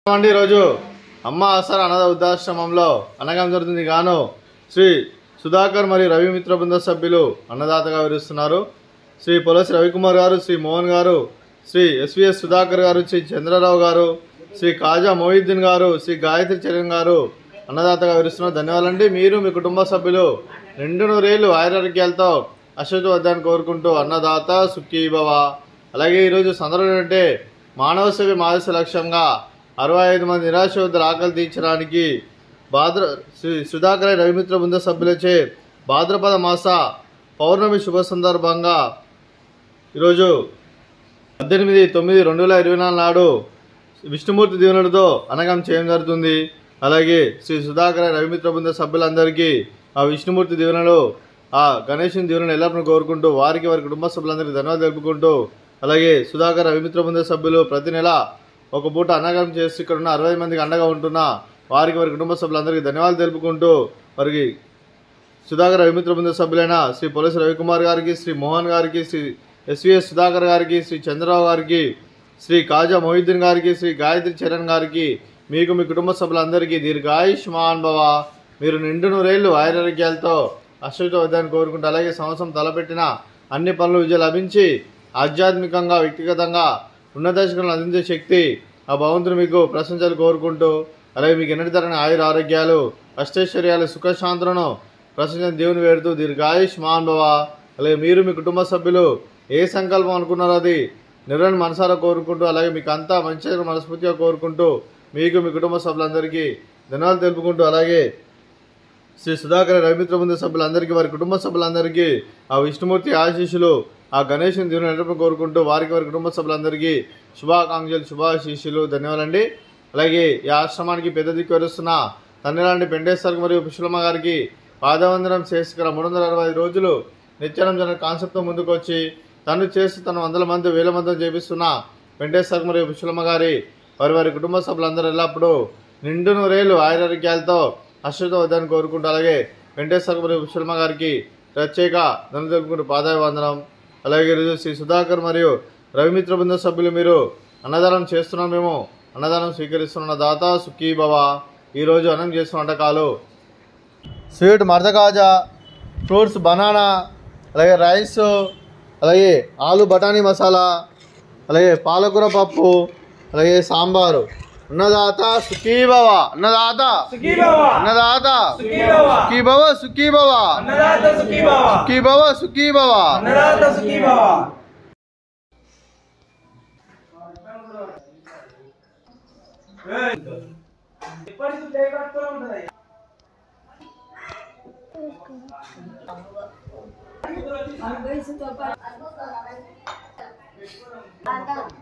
అండి ఈరోజు అమ్మ ఆసర అనాథ వృద్ధాశ్రమంలో అనగం జరుగుతుంది గాను శ్రీ సుధాకర్ మరియు రవి మిత్ర బృంద సభ్యులు అన్నదాతగా వివరిస్తున్నారు శ్రీ పొలసి రవికుమార్ గారు శ్రీ మోహన్ గారు శ్రీ ఎస్విఎస్ సుధాకర్ గారు శ్రీ చంద్రరావు గారు శ్రీ కాజా మొహిద్దీన్ గారు శ్రీ గాయత్రి చరణ్ గారు అన్నదాతగా వివరిస్తున్నారు ధన్యవాదాలండి మీరు మీ కుటుంబ సభ్యులు రెండు నూరేళ్లు ఆయురారోగ్యాలతో అశ్వతి వద్దని కోరుకుంటూ అన్నదాత సుఖీ భవ అలాగే ఈరోజు సందర్భం అంటే మానవ సేవ మాదర్శ లక్ష్యంగా అరవై ఐదు మంది నిరాశోద్ధుల ఆకలి తీర్చడానికి భాద్ర శ్రీ సుధాకర రవిమిత్ర బృంద సభ్యులచే భాద్రపద మాస పౌర్ణమి శుభ సందర్భంగా ఈరోజు పద్దెనిమిది తొమ్మిది రెండు వేల ఇరవై నాలుగు నాడు విష్ణుమూర్తి దీవెనలతో అనగం చేయడం జరుగుతుంది అలాగే శ్రీ సుధాకర రవిమిత్ర బృంద సభ్యులందరికీ ఆ విష్ణుమూర్తి దీవెనలు ఆ గణేశుని దీవెనలు ఎల్లప్పుడూ కోరుకుంటూ వారికి వారి కుటుంబ సభ్యులందరికీ ధన్యవాదాలు తెలుపుకుంటూ అలాగే సుధాకర్ రవిమిత్ర బృంద సభ్యులు ప్రతి నెల ఒక పూట అన్నగం చేసి ఇక్కడ ఉన్న అరవై మందికి అండగా ఉంటున్న వారికి వారి కుటుంబ సభ్యులందరికీ ధన్యవాదాలు తెలుపుకుంటూ వారికి సుధాకర్ రవిమిత్ర బృంద సభ్యులైన శ్రీ పొలసి రవికుమార్ గారికి శ్రీ మోహన్ గారికి శ్రీ ఎస్విఎస్ సుధాకర్ గారికి శ్రీ చంద్రరావు గారికి శ్రీ కాజా మొహిద్దీన్ గారికి శ్రీ గాయత్రి చరణ్ గారికి మీకు మీ కుటుంబ సభ్యులందరికీ దీర్ఘాయుష్మాన్ భవ మీరు నిండు నూరేళ్లు ఆయురారోగ్యాలతో అశ్వత వద్దని కోరుకుంటూ అలాగే సంవత్సరం తలపెట్టిన అన్ని పనులు విజయం లభించి ఆధ్యాత్మికంగా వ్యక్తిగతంగా ఉన్నత శిఖరాలను అందించే శక్తి ఆ భగవంతుడు మీకు ప్రశంసలు కోరుకుంటూ అలాగే మీకు ఎన్నటి తరని ఆయుర ఆరోగ్యాలు అష్టైశ్వర్యాలు సుఖశాంతులను ప్రశంసన దేవుని వేడుతూ దీర్ఘాయుష్ భవ అలాగే మీరు మీ కుటుంబ సభ్యులు ఏ సంకల్పం అనుకున్నారో అది నిర్వహణ మనసారా కోరుకుంటూ అలాగే మీకు అంతా మంచిగా మనస్ఫూర్తిగా కోరుకుంటూ మీకు మీ కుటుంబ సభ్యులందరికీ ధన్యవాదాలు తెలుపుకుంటూ అలాగే శ్రీ సుధాకర రవిమిత్ర బృంద సభ్యులందరికీ వారి కుటుంబ సభ్యులందరికీ ఆ విష్ణుమూర్తి ఆశీస్సులు ఆ గణేషుని దేవుని నడప కోరుకుంటూ వారికి వారి కుటుంబ సభ్యులందరికీ శుభాకాంక్షలు శుభాశీస్సులు ధన్యవాదాలండి అలాగే ఈ ఆశ్రమానికి పెద్ద దిక్కు వరుస్తున్న తన్నిలాంటి పెండేశ్వర్ మరియు పుష్పలమ్మ గారికి పాదవందనం చేసుకున్న మూడు వందల అరవై ఐదు రోజులు నిత్యానం జన కాన్సెప్ట్తో ముందుకు వచ్చి తను చేసి తన వందల మంది వేల మంది చేపిస్తున్న వెంకటేశ్వర మరియు పుష్పలమ్మ గారి వారి వారి కుటుంబ సభ్యులందరూ ఎల్లప్పుడూ నిండు నూరేళ్ళు ఆయురారోగ్యాలతో అశ్వత వద్దని కోరుకుంటూ అలాగే వెంకటేశ్వర మరియు పుష్పలమ్మ గారికి ప్రత్యేక ధనం తెలుపుకుంటూ పాదాయ వందనం అలాగే ఈరోజు శ్రీ సుధాకర్ మరియు రవిమిత్ర బృంద సభ్యులు మీరు అన్నదానం చేస్తున్నాం మేము అన్నదానం స్వీకరిస్తున్న దాత సుఖీ భవ ఈరోజు అన్నం చేస్తున్న వంటకాలు స్వీట్ మర్దకాజా ఫ్రూట్స్ బనానా అలాగే రైస్ అలాగే ఆలు బఠానీ మసాలా అలాగే పాలకూర పప్పు అలాగే సాంబారు అన్నదాత సుఖీ భవ అన్నదాత సుఖీ భవ అన్నదాత సుఖీ భవ సుఖీ భవ సుఖీ భవ అన్నదాత సుఖీ భవ సుఖీ భవ సుఖీ భవ అన్నదాత సుఖీ భవ ఎప్పటికీ చేయబడుతూ ఉంటది Ang guys, ito pa.